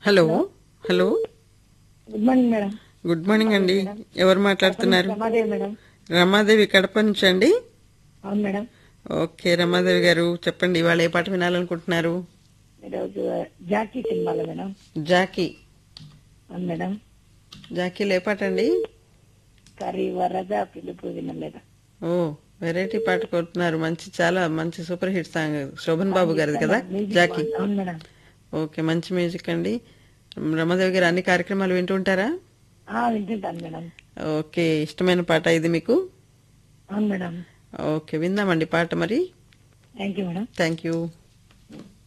Hello hello good morning madam good morning అండి ఎవరు మాట్లాడుతున్నారు రమాదేవి మేడం రమాదేవి కడప నుంచి అండి అవును మేడం ఓకే రమాదేవి గారు చెప్పండి ఇవాళ ఏ పాట వినాలనుకుంటున్నారు ఈరోజు జాకీ సినిమాలో మేడం జాకీ అవును మేడం జాకీలో ఏ పాట అండి కర్రీ వరద పిలుపు వినలేదా ఓ వెరైటీ పాట కొడుతున్నారు మంచి చాలా మంచి super hit song Shoban Babu గారిది కదా మ్యూజిక్ జాకీ బాగుంది. అవును మేడం ఓకే మంచి మ్యూజిక్ అండి రమాదేవి గారు అన్ని కార్యక్రమాలు వింటుంటారా ఆ, వింటుంటాను మేడం ఓకే ఇష్టమైన పాట ఇది మీకు అవును మేడం ఓకే విందామండి పాట మరి thank you madam thank you